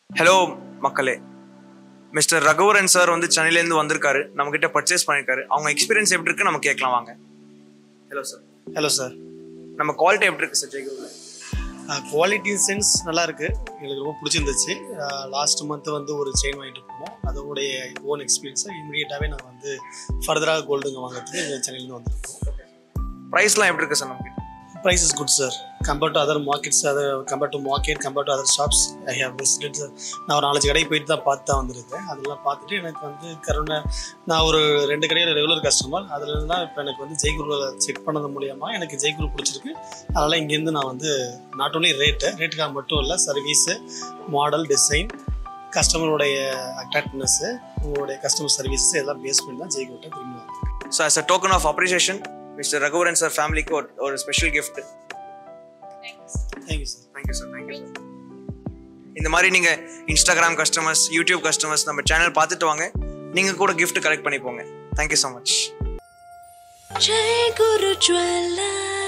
Hello மக்களே mister Raghuvaran sir வந்து சென்னையிலேருந்து வந்திருக்காரு நம்மக்கிட்ட பர்ச்சேஸ் பண்ணியிருக்காரு அவங்க எக்ஸ்பீரியன்ஸ் எப்படி இருக்கு நம்ம கேட்கலாம் வாங்க ஹலோ சார் ஹலோ சார் நம்ம குவாலிட்டி எப்படி இருக்கு சார் ஜெய்கூரில் குவாலிட்டி சென்ஸ் நல்லா இருக்கு எங்களுக்கு ரொம்ப பிடிச்சிருந்துச்சு லாஸ்ட் மந்த் வந்து ஒரு செயின் வாங்கிட்டு போனோம் அதோடைய ஓன் எக்ஸ்பீரியன்ஸை இமீடியட்டாகவே நான் வந்து ஃபர்தராக கோல்டுங்க வாங்குறதுக்கு இங்கே சென்னையிலேருந்து வந்திருக்கோம் ப்ரைஸ்லாம் எப்படி இருக்கு சார் நம்மக்கிட்ட price is good sir compared to other markets other compared to market compared to other shops I have visited நான் ஒரு நாலஞ்சு கடைக்கு போயிட்டு தான் பார்த்து தான் வந்திருக்கேன் அதெல்லாம் பார்த்துட்டு எனக்கு வந்து கருணை நான் ஒரு ரெண்டு கடையில் ரெகுலர் கஸ்டமர் அதுல இருந்து தான் இப்போ எனக்கு வந்து ஜெய்குருவில் செக் பண்ணது மூலியமா எனக்கு ஜெய்குரு பிடிச்சிருக்கு அதனால் இங்கேருந்து நான் வந்து நாட் ஓன்லி ரேட்டு ரேட்டுக்காக மட்டும் இல்லை சர்வீஸு மாடல் டிசைன் கஸ்டமருடைய அட்ராக்டிவ்னஸ்ஸு உங்களுடைய கஸ்டமர் சர்வீஸ் எல்லாம் பேஸ் பண்ணி தான் ஜெய்குருட்ட திரும்பி வந்தேன் so as a token of appreciation mister Raghuvaran sir ஃபேமிலிக்கு ஒரு ஒரு special gift thank you sir thank you sir thank you sir இந்த மாதிரி நீங்கள் இன்ஸ்டாகிராம் கஸ்டமர்ஸ் யூடியூப் கஸ்டமர்ஸ் நம்ம சேனல் பார்த்துட்டு வாங்க நீங்கள் கூட gift கலெக்ட் பண்ணி போங்க thank you so much Jai Guru Jwellers.